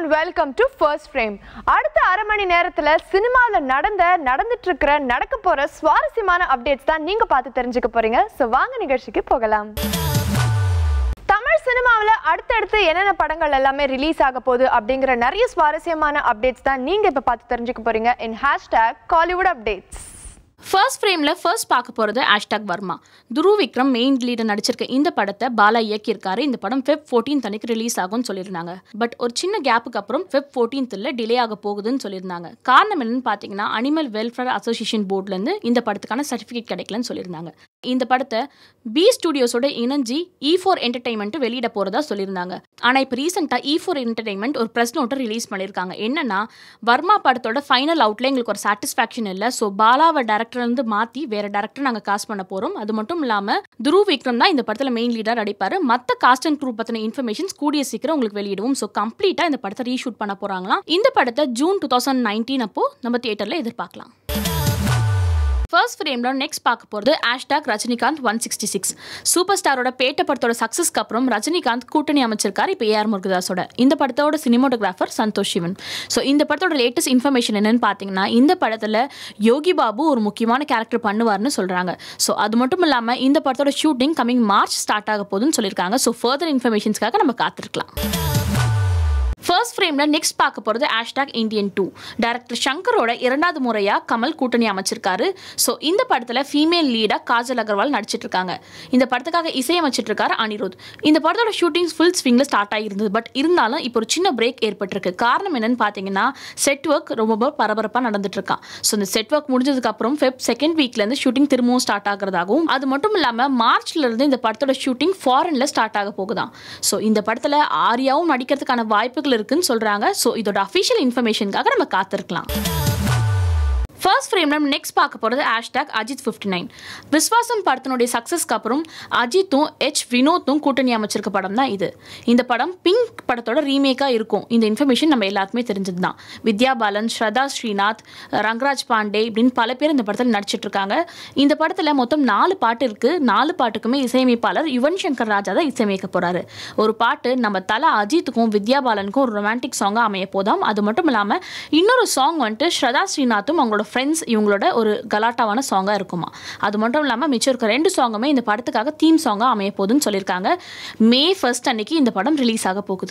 welcome to first frame அடுத்த அரை மணி நேரத்துல சினிமாவில் நடந்த நடந்துட்டு இருக்கிற நடக்க போற சுவாரஸ்யமான அப்டேட்ஸ் தான் நீங்க பார்த்து தெரிஞ்சுக்க போறீங்க ஸோ வாங்க நிகழ்ச்சிக்கு போகலாம் தமிழ் சினிமாவில் அடுத்தடுத்து என்னென்ன படங்கள் எல்லாமே ரிலீஸ் ஆக போகுது அப்படிங்கிற நிறைய சுவாரஸ்யமான அப்டேட்ஸ் தான் நீங்க இப்ப பார்த்து தெரிஞ்சுக்க போறீங்க in hashtag Kollywood updates first ஃப்ரேமில் ஃபர்ஸ்ட் பார்க்க போகிறது ஹேஷ்டாக் வர்மா துரு விக்ரம் மெயின் லீடர் நடிச்சிருக்க இந்த படத்தை பாலா இயக்கியிருக்காரு இந்த படம் ஃபெப் ஃபோர்டீன் அன்னைக்கு ரிலீஸ் ஆகும்னு சொல்லியிருந்தாங்க பட் ஒரு சின்ன கேப்புக்கு அப்புறம் ஃபெப் ஃபோர்டீன்த்தில் டிலே ஆக போகுதுன்னு சொல்லியிருந்தாங்க காரணம் என்னன்னு பார்த்தீங்கன்னா அனிமல் வெல்ஃபேர் அசோசியேஷன் போர்ட்லேருந்து இந்த படத்துக்கான சர்டிஃபிகேட் கிடைக்கலன்னு சொல்லியிருந்தாங்க இந்த படத்தை பி ஸ்டுடியோஸோட இணைஞ்சி இ ஃபோர் என்டர்டைன்மெண்ட் வெளியிட போகிறதா சொல்லியிருந்தாங்க ஆனால் இப்போ ரீசெண்டாக இ ஃபோர் என்டர்டைன்மெண்ட் ஒரு ப்ரெஸ் நோட்டை ரிலீஸ் பண்ணியிருக்காங்க என்னன்னா வர்மா படத்தோட ஃபைனல் அவுட்ல எங்களுக்கு ஒரு சாட்டிஸ்ஃபேக்ஷன் இல்லை ஸோ பாலாவை டேரக்டர்லேருந்து மாற்றி வேற டேரக்டர் நாங்கள் காஸ்ட் பண்ண போகிறோம் அது மட்டும் இல்லாமல் துருவ் விக்ரம் தான் இந்த படத்தில் மெயின் லீடர் நடிப்பார் மற்ற காஸ்ட் அண்ட் க்ரூ பற்றின இன்ஃபர்மேஷன்ஸ் கூடிய சீக்கிரம் உங்களுக்கு வெளியிடுவோம் ஸோ கம்ப்ளீட்டாக இந்த படத்தை ரீஷூட் பண்ண போகிறாங்களாம் இந்த படத்தை ஜூன் டூ தௌசண்ட் நைன்டீன் அப்போ நம்ம தியேட்டரில் எதிர்பார்க்கலாம் ஃபர்ஸ்ட் ஃப்ரேம்ல நெக்ஸ்ட் பார்க்க போகிறது hashtag Rajinikanth one sixty six super ஸ்டாரோட பேட்ட படத்தோட சக்ஸஸ்க்கு அப்புறம் ரஜினிகாந்த் கூட்டணி அமைச்சிருக்காரு இப்போ ஏஆர் முருகதாஸோட இந்த படத்தோட சினிமோட்டோகிராஃபர் சந்தோஷ் சிவன் ஸோ இந்த படத்தோட லேட்டஸ்ட் இன்ஃபர்மேஷன் என்னன்னு பார்த்தீங்கன்னா இந்த படத்தில் யோகி பாபு ஒரு முக்கியமான கேரக்டர் பண்ணுவார்னு சொல்கிறாங்க ஸோ அது மட்டும் இல்லாமல் இந்த படத்தோட ஷூட்டிங் கமிங் மார்ச் ஸ்டார்ட் ஆக போகுதுன்னு சொல்லியிருக்காங்க ஸோ ஃபர்தர் இன்ஃபர்மேஷன்ஸ்க்காக நம்ம காத்திருக்கலாம் ஃபர்ஸ்ட் ஃப்ரேமில் நெக்ஸ்ட் பார்க்க போகிறது ஹேஷ்டாக் இந்தியன் டூ டேரக்டர் சங்கரோட இரண்டாவது முறையாக கமல் கூட்டணி அமைச்சிருக்காரு ஸோ இந்த படத்தில் ஃபீமேல் லீடாக காஜல் அகர்வால் நடிச்சிட்டு இருக்காங்க இந்த படத்துக்காக இசையமைச்சிட்டு இருக்காரு அனிருத் இந்த படத்தோட ஷூட்டிங் ஃபுல் ஸ்விங்கில் ஸ்டார்ட் ஆகியிருந்தது பட் இருந்தாலும் இப்போ ஒரு சின்ன பிரேக் ஏற்பட்டிருக்கு காரணம் என்னன்னு பார்த்தீங்கன்னா செட் ஒர்க் ரொம்ப பரபரப்பாக நடந்துட்டு இருக்கான் ஸோ இந்த செட் ஒர்க் முடிஞ்சதுக்கப்புறம் ஃபெப் செகண்ட் வீக்லேருந்து ஷூட்டிங் திரும்பவும் ஸ்டார்ட் ஆகிறதாகவும் அது மட்டும் இல்லாமல் மார்ச்லேருந்து இந்த படத்தோட ஷூட்டிங் ஃபாரினில் ஸ்டார்ட் ஆக போகுதாம் ஸோ இந்த படத்தில் ஆரியாவும் நடிக்கிறதுக்கான வாய்ப்புகள் இருக்குன்னு சொல்கிறாங்க ஸோ இதோட அஃபிஷியல் இன்ஃபர்மேஷனுக்காக நம்ம காத்திருக்கலாம் ஃபர்ஸ்ட் ஃப்ரேமில் நெக்ஸ்ட் பார்க்க போகிறது hashtag Ajith fifty nine Viswasam படத்தினுடைய சக்ஸஸ்க்கு அப்புறம் அஜித்தும் எச் வினோத்தும் கூட்டணி அமைச்சிருக்க படம் தான் இது இந்த படம் பிங்க் படத்தோட ரீமேக்காக இருக்கும் இந்த இன்ஃபர்மேஷன் நம்ம எல்லாருக்குமே தெரிஞ்சது தான் வித்யா பாலன் ஸ்ரதா ஸ்ரீநாத் ரங்கராஜ் பாண்டே இப்படின்னு பல பேர் இந்த படத்தில் நடிச்சிட்டு இருக்காங்க இந்த படத்தில் மொத்தம் நாலு பாட்டு இருக்குது நாலு பாட்டுக்குமே இசையமைப்பாளர் யுவன் சங்கர் ராஜா தான் இசையமைக்க போகிறாரு ஒரு பாட்டு நம்ம தலை அஜித்துக்கும் வித்யா பாலனுக்கும் ஒரு ரொமான்டிக் சாங்காக அமைய போதாம் அது மட்டும் இல்லாமல் இன்னொரு சாங் வந்துட்டு ஸ்ரதா ஸ்ரீநாத்தும் அவங்களோட ஃப்ரெண்ட்ஸ் இவங்களோட ஒரு கலாட்டாவான சாங்காக இருக்குமா அது மட்டும் இல்லாமல் மிச்சம் இருக்க ரெண்டு சாங்குமே இந்த படத்துக்காக தீம் சாங்காக அமைய போகுதுன்னு சொல்லியிருக்காங்க மே ஃபர்ஸ்ட் அன்னைக்கு இந்த படம் ரிலீஸ் ஆக போகுது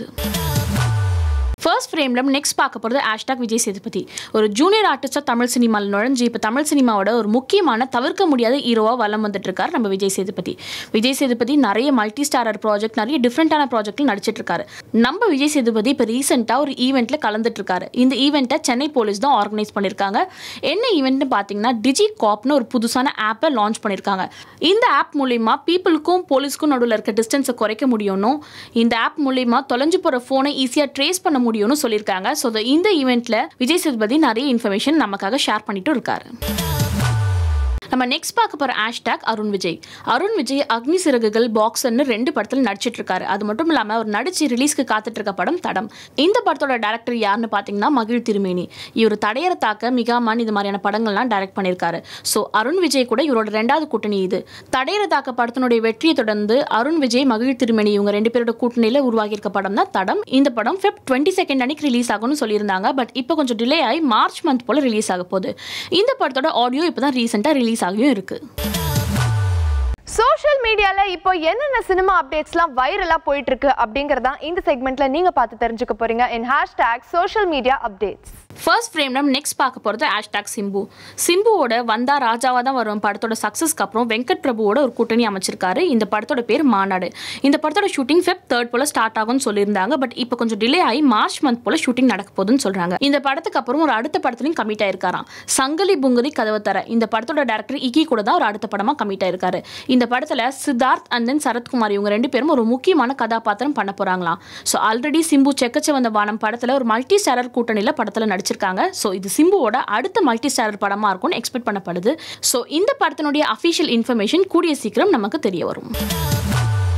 ஃபர்ஸ்ட் ஃப்ரேமில் நெக்ஸ்ட் பார்க்க போகிறது ஹேஷ்டாக் விஜய் சேதுபதி ஒரு ஜூனியர் ஆர்டிஸ்டாக தமிழ் சினிமாவில் நுழைஞ்சு இப்போ தமிழ் சினிமாவோட ஒரு முக்கியமான தவிர்க்க முடியாத ஹீரோவாக வலம் வந்துட்டு இருக்காரு நம்ம விஜய் சேதுபதி விஜய் சேதுபதி நிறைய மல்டி ஸ்டாரர் ப்ராஜெக்ட் நிறைய டிஃப்ரெண்ட்டான ப்ராஜெக்ட்டில் நடிச்சிட்டு இருக்காரு நம்ம விஜய் சேதுபதி இப்போ ரீசெண்டாக ஒரு ஈவெண்ட்டில் கலந்துட்டு இருக்காரு இந்த ஈவெண்ட்டை சென்னை போலீஸ் தான் ஆர்கனைஸ் பண்ணியிருக்காங்க என்ன ஈவெண்ட்னு பார்த்தீங்கன்னா டிஜி காப்னு ஒரு புதுசான ஆப்பை லான்ச் பண்ணியிருக்காங்க இந்த ஆப் மூலிமா பீப்புளுக்கும் போலீஸ்க்கும் நடுவில் இருக்க டிஸ்டன்ஸை குறைக்க முடியும்னும் இந்த ஆப் மூலிமா தொலைஞ்சு போகிற ஃபோனை ஈஸியாக ட்ரேஸ் பண்ண முடியும்னு சொல்லியிருக்காங்க ஸோ இந்த ஈவெண்ட்டில் விஜய் சேதுபதி நிறைய இன்ஃபர்மேஷன் நமக்காக ஷேர் பண்ணிட்டு இருக்காரு நம்ம நெக்ஸ்ட் பார்க்க போகிற ஹேஷ்டாக் அருண் விஜய் அருண் விஜய் அக்னி சிறகுகள் பாக்ஸர்னு ரெண்டு படத்தில் நடிச்சிட்டு இருக்காரு அது மட்டும் இல்லாமல் அவர் நடிச்சு ரிலீஸ்க்கு காத்துட்டு இருக்க படம் தடம் இந்த படத்தோட டேரக்டர் யாருன்னு பார்த்தீங்கன்னா மகிழ் திருமேனி இவர் தடையற தாக்க மிகாமான் இது மாதிரியான படங்கள்லாம் டைரக்ட் பண்ணியிருக்காரு ஸோ அருண் விஜய் கூட இவரோட ரெண்டாவது கூட்டணி இது தடையற தாக்க படத்தினுடைய வெற்றியை தொடர்ந்து அருண் விஜய் மகிழ் திருமேனி இவங்க ரெண்டு பேரோட கூட்டணியில் உருவாகியிருக்க படம் தான் தடம் இந்த படம் ஃபெப் டுவெண்ட்டி செகண்ட் அன்னைக்கு ரிலீஸ் ஆகும்னு சொல்லியிருந்தாங்க பட் இப்போ கொஞ்சம் டிலே ஆகி மார்ச் மந்த் போல ரிலீஸ் ஆக போகுது இந்த படத்தோட ஆடியோ இப்போ தான் ரீசெண்டாக ரிலீஸ் ஆகியும் இருக்கு சோஷியல் மீடியால இப்போ என்னென்ன சினிமா அப்டேட்ஸ்லாம் வைரலா போயிட்டு இருக்கு அப்படிங்கறதா இந்த செக்மெண்ட்ல நீங்க பார்த்து தெரிஞ்சுக்க போறீங்க in hashtag social media updates first ஃப்ரேம்ல நெக்ஸ்ட் பார்க்க போகிறது ஹேஷ்டாக் சிம்பு சிம்புவோட வந்தா ராஜாவா தான் வரும் படத்தோட சக்ஸஸ்க்கு அப்புறம் வெங்கட் பிரபுவோட ஒரு கூட்டணி அமைச்சிருக்காரு இந்த படத்தோட பேர் மாநாடு இந்த படத்தோட ஷூட்டிங் ஃபெப் தேர்ட் போல ஸ்டார்ட் ஆகும்னு சொல்லியிருந்தாங்க பட் இப்போ கொஞ்சம் டிலே ஆகி மார்ச் மந்த் போல ஷூட்டிங் நடக்க போகுதுன்னு சொல்றாங்க இந்த படத்துக்கு அப்புறம் ஒரு அடுத்த படத்துலையும் கமிட் ஆயிருக்காராம் சங்கலி புங்கதி கதவை தர இந்த படத்தோட டேரக்டர் இக்கி கூட தான் ஒரு அடுத்த படமா கமிட் ஆயிருக்காரு இந்த படத்துல சித்தார்த் அண்ட் தென் சரத்குமார் இவங்க ரெண்டு பேரும் ஒரு முக்கியமான கதாபாத்திரம் பண்ண போறாங்களாம் ஸோ ஆல்ரெடி சிம்பு செக்கச்ச வந்த வானம் படத்துல ஒரு மல்டி ஸ்டாரர் கூட்டணியில படத்துல நடிச்சிருக்காங்க ஸோ இது சிம்புவோட அடுத்த மல்டி ஸ்டாரர் படமா இருக்கும்னு எக்ஸ்பெக்ட் பண்ணப்படுது ஸோ இந்த படத்தினுடைய அஃபிஷியல் இன்ஃபர்மேஷன் கூடிய சீக்கிரம் நமக்கு தெரிய வரும்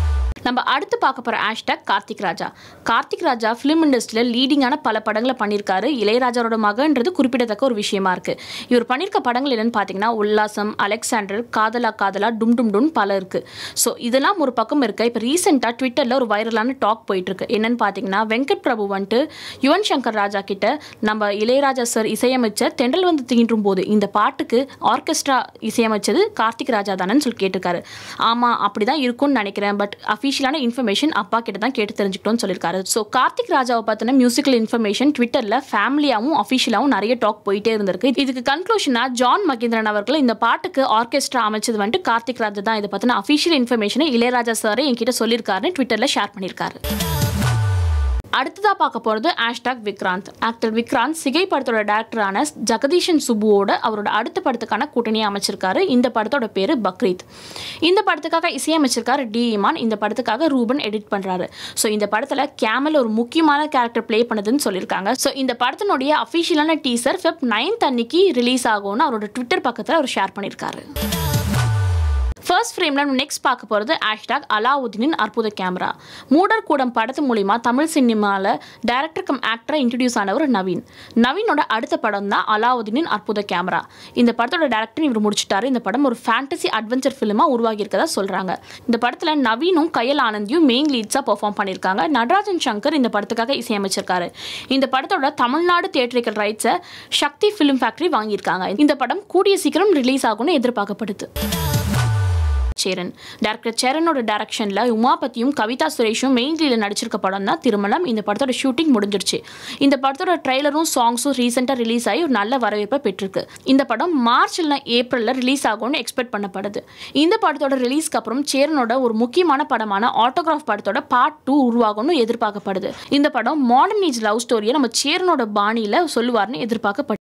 நம்ம அடுத்து பார்க்க போகிற ஹேஷ்டாக் கார்த்திக் ராஜா கார்த்திக் ராஜா ஃபிலிம் இண்டஸ்ட்ரியில் லீடிங்கான பல படங்களை பண்ணியிருக்காரு இளையராஜாவோட மகன்றது குறிப்பிடத்தக்க ஒரு விஷயமா இருக்கு இவர் பண்ணியிருக்க படங்கள் என்னன்னு பார்த்தீங்கன்னா உல்லாசம் அலெக்சாண்டர் காதலா காதலா டும் டும் டும் பல இருக்கு ஸோ இதெல்லாம் ஒரு பக்கம் இருக்க இப்போ ரீசெண்டாக ட்விட்டரில் ஒரு வைரலான டாக் போயிட்டு இருக்கு என்னன்னு பார்த்தீங்கன்னா வெங்கட் பிரபு வந்துட்டு யுவன் சங்கர் ராஜா கிட்ட நம்ம இளையராஜா சார் இசையமைச்ச தெண்டல் வந்து தீண்டும் போது இந்த பாட்டுக்கு ஆர்கெஸ்ட்ரா இசையமைச்சது கார்த்திக் ராஜா தானேன்னு சொல்லி கேட்டிருக்காரு ஆமாம் அப்படி தான் இருக்கும்னு நினைக்கிறேன் பட் அஃபிஷியலான இன்ஃபர்மேஷன் அப்பா கிட்ட தான் கேட்டு தெரிஞ்சுக்கிட்டோம்னு சொல்லியிருக்காரு ஸோ கார்த்திக் ராஜாவை பற்றின மியூசிக்கல் இன்ஃபர்மேஷன் ட்விட்டரில் ஃபேமிலியாகவும் அஃபிஷியலாகவும் நிறைய டாக் போயிட்டே இருந்திருக்கு இதுக்கு கன்க்ளூஷனாக ஜான் மகேந்திரன் அவர்கள் இந்த பாட்டுக்கு ஆர்கெஸ்ட்ரா அமைச்சது வந்துட்டு கார்த்திக் ராஜா தான் இதை பற்றின அஃபிஷியல் இன்ஃபர்மேஷனை இளையராஜா சாரே என்கிட்ட சொல்லியிருக்காருன்னு ட்விட்டரில் ஷேர் பண்ணியிருக்காரு அடுத்ததாக பார்க்க போகிறது ஹேஷ்டாக் விக்ராந்த் ஆக்டர் விக்ராந்த் சிகை படத்தோட டேரக்டரான ஜெகதீஷன் சுப்புவோட அவரோட அடுத்த படத்துக்கான கூட்டணியை அமைச்சிருக்காரு இந்த படத்தோட பேர் பக்ரீத் இந்த படத்துக்காக இசையமைச்சிருக்காரு டி இமான் இந்த படத்துக்காக ரூபன் எடிட் பண்ணுறாரு ஸோ இந்த படத்தில் கேமல் ஒரு முக்கியமான கேரக்டர் ப்ளே பண்ணுதுன்னு சொல்லியிருக்காங்க ஸோ இந்த படத்தினுடைய அஃபிஷியலான டீசர் ஃபெப் நைன்த் அன்னைக்கு ரிலீஸ் ஆகும்னு அவரோட ட்விட்டர் பக்கத்தில் அவர் ஷேர் பண்ணியிருக்காரு ஃபர்ஸ்ட் ஃப்ரேமில் நம்ம நெக்ஸ்ட் பார்க்க போகிறது ஹேஷ்டாக் அலாவுதீனின் அற்புத கேமரா மூடர் கூடம் படத்து மூலிமா தமிழ் சினிமாவில் டைரக்டர் கம் ஆக்டராக இன்ட்ரடியூஸ் ஆனவர் நவீன் நவீனோட அடுத்த படம் தான் அலாவுதீனின் அற்புத கேமரா இந்த படத்தோட டேரக்டர் இவர் முடிச்சிட்டாரு இந்த படம் ஒரு ஃபேண்டசி அட்வென்ச்சர் ஃபிலிமாக உருவாகி இருக்கதா சொல்கிறாங்க இந்த படத்தில் நவீனும் கையல் ஆனந்தியும் மெயின் லீட்ஸாக பெர்ஃபார்ம் பண்ணியிருக்காங்க நடராஜன் சங்கர் இந்த படத்துக்காக இசையமைச்சிருக்காரு இந்த படத்தோட தமிழ்நாடு தியேட்டரிக்கல் ரைட்ஸை சக்தி ஃபிலிம் ஃபேக்டரி வாங்கியிருக்காங்க இந்த படம் கூடிய சீக்கிரம் ரிலீஸ் ஆகும்னு எதிர்பார்க்கப்படுது சேரன் டேரக்டர் சேரனோட டேரக்ஷனில் உமாபதியும் கவிதா சுரேஷும் மெயின் லீடில் நடிச்சிருக்க படம் தான் திருமணம் இந்த படத்தோட ஷூட்டிங் முடிஞ்சிருச்சு இந்த படத்தோட ட்ரெய்லரும் சாங்ஸும் ரீசெண்டாக ரிலீஸ் ஆகி ஒரு நல்ல வரவேற்பை பெற்றிருக்கு இந்த படம் மார்ச் இல்லைனா ஏப்ரலில் ரிலீஸ் ஆகும்னு எக்ஸ்பெக்ட் பண்ணப்படுது இந்த படத்தோட ரிலீஸ்க்கு அப்புறம் சேரனோட ஒரு முக்கியமான படமான ஆட்டோகிராஃப் படத்தோட பார்ட் டூ உருவாகும்னு எதிர்பார்க்கப்படுது இந்த படம் மாடர்ன் ஏஜ் லவ் ஸ்டோரியை நம்ம சேரனோட பாணியில் சொல்லுவார்னு எதிர்பார்க்கப்படுது